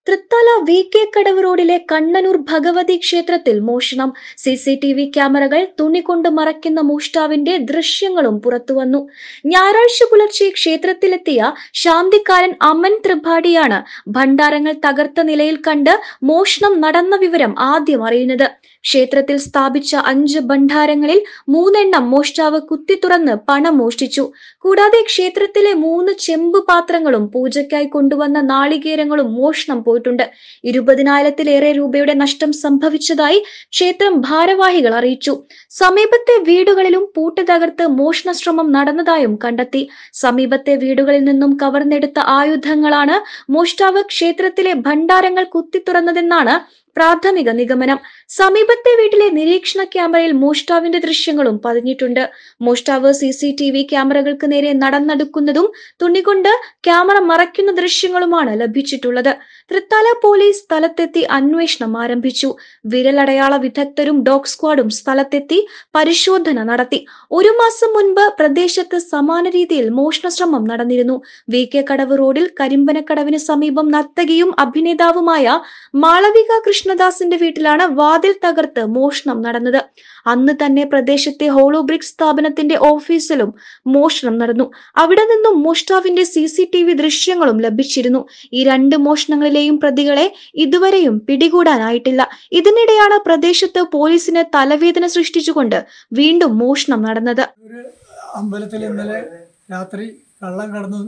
Thrithala V K കടവ് റോഡിലെ കണ്ണനൂർ ഭഗവതി ക്ഷേത്രത്തിൽ മോഷണം സി സി ടി വി ക്യാമറകൾ തുണി കൊണ്ട് മറയ്ക്കുന്ന മോഷ്ടാവിന്റെ ദൃശ്യങ്ങളും പുറത്തുവന്നു ഞായറാഴ്ച പുലർച്ചെ ക്ഷേത്രത്തിലെത്തിയ ശാന്തിക്കാരൻ അമൻ ത്രിപാഠിയാണ് ഭണ്ഡാരങ്ങൾ തകർത്ത നിലയിൽ കണ്ട് മോഷണം നടന്ന വിവരം ആദ്യം അറിയുന്നത് ക്ഷേത്രത്തിൽ സ്ഥാപിച്ച അഞ്ച് ഭണ്ഡാരങ്ങളിൽ മൂന്നെണ്ണം മോഷ്ടാവ് കുത്തി തുറന്ന് പണം മോഷ്ടിച്ചു കൂടാതെ ക്ഷേത്രത്തിലെ മൂന്ന് ചെമ്പ് പാത്രങ്ങളും പൂജയ്ക്കായി കൊണ്ടുവന്ന നാളികേരങ്ങളും മോഷണം പോയിട്ടുണ്ട് ഇരുപതിനായിരത്തിലേറെ രൂപയുടെ നഷ്ടം സംഭവിച്ചതായി ക്ഷേത്രം ഭാരവാഹികൾ അറിയിച്ചു സമീപത്തെ വീടുകളിലും പൂട്ട് തകർത്ത് മോഷണ ശ്രമം നടന്നതായും കണ്ടെത്തി സമീപത്തെ വീടുകളിൽ നിന്നും കവർന്നെടുത്ത ആയുധങ്ങളാണ് മോഷ്ടാവ് ക്ഷേത്രത്തിലെ ഭണ്ഡാരങ്ങൾ കുത്തിത്തുറന്നതെന്നാണ് പ്രാഥമിക നിഗമനം സമീപത്തെ വീട്ടിലെ നിരീക്ഷണ ക്യാമറയിൽ മോഷ്ടാവിന്റെ ദൃശ്യങ്ങളും പതിഞ്ഞിട്ടുണ്ട് മോഷ്ടാവ് സി സി ടി വി ക്യാമറകൾക്ക് നേരെ നടന്നെടുക്കുന്നതും തുണികൊണ്ട് ക്യാമറ മറയ്ക്കുന്ന ദൃശ്യങ്ങളുമാണ് ലഭിച്ചിട്ടുള്ളത് തൃത്താല പോലീസ് സ്ഥലത്തെത്തി അന്വേഷണം ആരംഭിച്ചു വിരലടയാള വിദഗ്ധരും ഡോഗ് സ്ക്വാഡും സ്ഥലത്തെത്തി പരിശോധന നടത്തി ഒരു മാസം മുൻപ് പ്രദേശത്ത് സമാന രീതിയിൽ മോഷണ ശ്രമം നടന്നിരുന്നു വി കെ കടവ് റോഡിൽ കരിമ്പനക്കടവിന് സമീപം നർത്തകിയും അഭിനേതാവുമായ മാളവിക കൃഷ്ണദാസിന്റെ വീട്ടിലാണ് വാതിൽ തകർത്ത് മോഷണം നടന്നത് അന്ന് തന്നെ പ്രദേശത്തെ ഹോളോ ബ്രിക്സ് സ്ഥാപനത്തിന്റെ ഓഫീസിലും മോഷണം നടന്നു അവിടെ നിന്നും മോഷ്ടാവിന്റെ സി സി ടി വി ദൃശ്യങ്ങളും ലഭിച്ചിരുന്നു ഈ രണ്ട് മോഷണങ്ങളിലെയും പ്രതികളെ ഇതുവരെയും പിടികൂടാനായിട്ടില്ല ഇതിനിടെയാണ് പ്രദേശത്ത് പോലീസിന് തലവേദന സൃഷ്ടിച്ചുകൊണ്ട് വീണ്ടും മോഷണം നടന്നത് ഒരു അമ്പലത്തിൽ ഇന്നലെ രാത്രി കള്ളം കടന്നു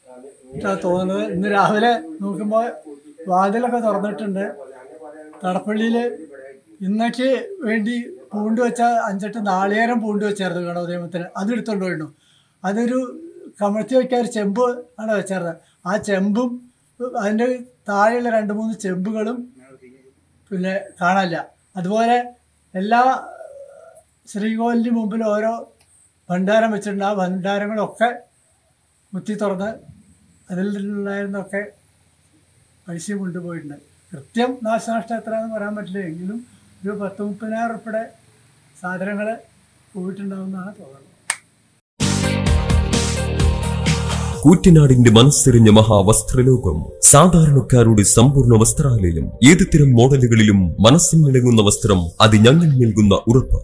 ഇട്ടാ തോന്നുന്നത് ഇന്ന് രാവിലെ നോക്കുമ്പോൾ വാതിലൊക്കെ തുറന്നിട്ടുണ്ട് തടപ്പള്ളിയിൽ ഇന്നേക്ക് വേണ്ടി പൂണ്ട് വെച്ച അഞ്ചെട്ട് നാളികേരം പൂണ്ട് വെച്ചായിരുന്നു ഗണോദയമത്തിന് അത് എടുത്തോണ്ട് പോയിരുന്നു അതൊരു കമഴ്ത്തി വയ്ക്കാൻ ഒരു ചെമ്പ് ആണ് വെച്ചായിരുന്നത് ആ ചെമ്പും അതിൻ്റെ താഴെയുള്ള രണ്ട് മൂന്ന് ചെമ്പുകളും പിന്നെ കാണാനില്ല അതുപോലെ എല്ലാ ശ്രീകോവിലിന് മുമ്പിൽ ഓരോ ഭണ്ഡാരം വെച്ചിട്ടുണ്ട് ആ ഭണ്ഡാരങ്ങളൊക്കെ കുത്തി തുറന്ന് അതിൽ നിന്നുണ്ടായിരുന്നൊക്കെ പൈസയും കൊണ്ടുപോയിട്ടുണ്ട് കൃത്യം നാശനഷ്ടം എത്രയാണെന്ന് പറയാൻ പറ്റില്ല എങ്കിലും ഒരു പത്ത് മുപ്പതിനായിരം ഉൾപ്പെടെ സാധനങ്ങൾ പോയിട്ടുണ്ടാവുമെന്നാണ് തോന്നുന്നത് കൂറ്റനാടിന്റെ മനസ്സെറിഞ്ഞ മഹാവസ്ത്രലോകം സാധാരണക്കാരുടെ സമ്പൂർണ്ണ വസ്ത്രാലയം ഏതുതരം മോഡലുകളിലും മനസ്സിനിണങ്ങുന്ന വസ്ത്രം അത് ഞങ്ങൾ നൽകുന്ന ഉറപ്പ്